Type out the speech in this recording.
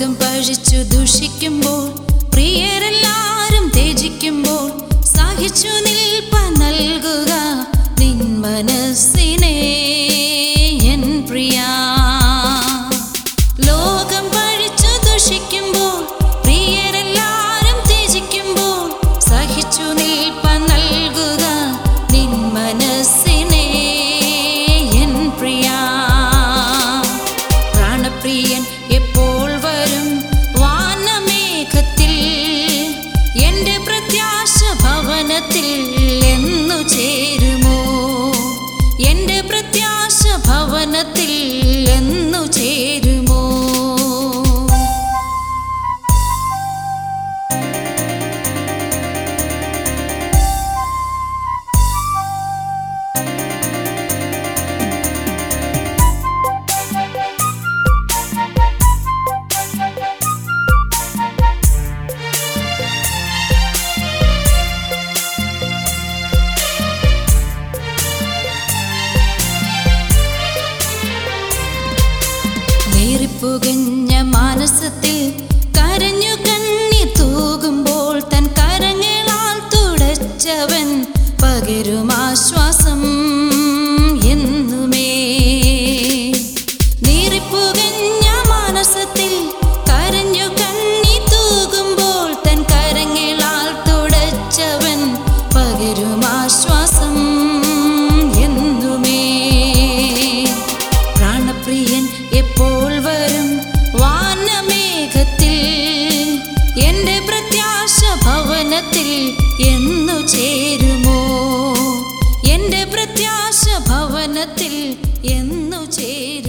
ലോകം പഴിച്ചു ദുഷിക്കുമ്പോൾ പ്രിയരെല്ലാരും ത്യജിക്കുമ്പോൾ സഹിച്ചു നിൽപ്പ നൽകുക നിൻ മനസ്സിനെ എൻ പ്രിയ ലോകം പഴിച്ചു ദുഷിക്കുമ്പോൾ പ്രിയരെല്ലാരും ത്യജിക്കുമ്പോൾ സഹിച്ചു നിൽപ്പ നൽകുക നിൻ മനസ്സിനെ എൻ പ്രിയ പ്രാണപ്രിയൻ എപ്പോൾ വരും വാനമേഘത്തിൽ എന്റെ പ്രത്യാശ ഭവനത്തിൽ എന്നു ചേരുമോ എന്റെ പ്രത്യാശ ഭവനത്തിൽ എന്നു ചേരുമോ നേറിപ്പുകഞ്ഞ മാനസത്തിൽ കരഞ്ഞു കണ്ണീർ തൂകുമ്പോൾ തൻ കരങ്ങളാൽ തുടച്ചവൻ പകരും ആശ്വാസം എന്നുമേ നീറിപ്പുകഞ്ഞ മാനസത്തിൽ കരഞ്ഞു കണ്ണീർ തൂകുമ്പോൾ തൻ കരങ്ങളാൽ തുടച്ചവൻ പകരും ആശ്വാസം എന്നുമേ പ്രാണപ്രിയൻ എപ്പോൾ വരും വാനമേഘത്തിൽ എന്റെ പ്രത്യാശ ഭവനത്തിൽ എന്നു ചേരുമോ എന്റെ പ്രത്യാശ ഭവനത്തിൽ എന്നു ചേരും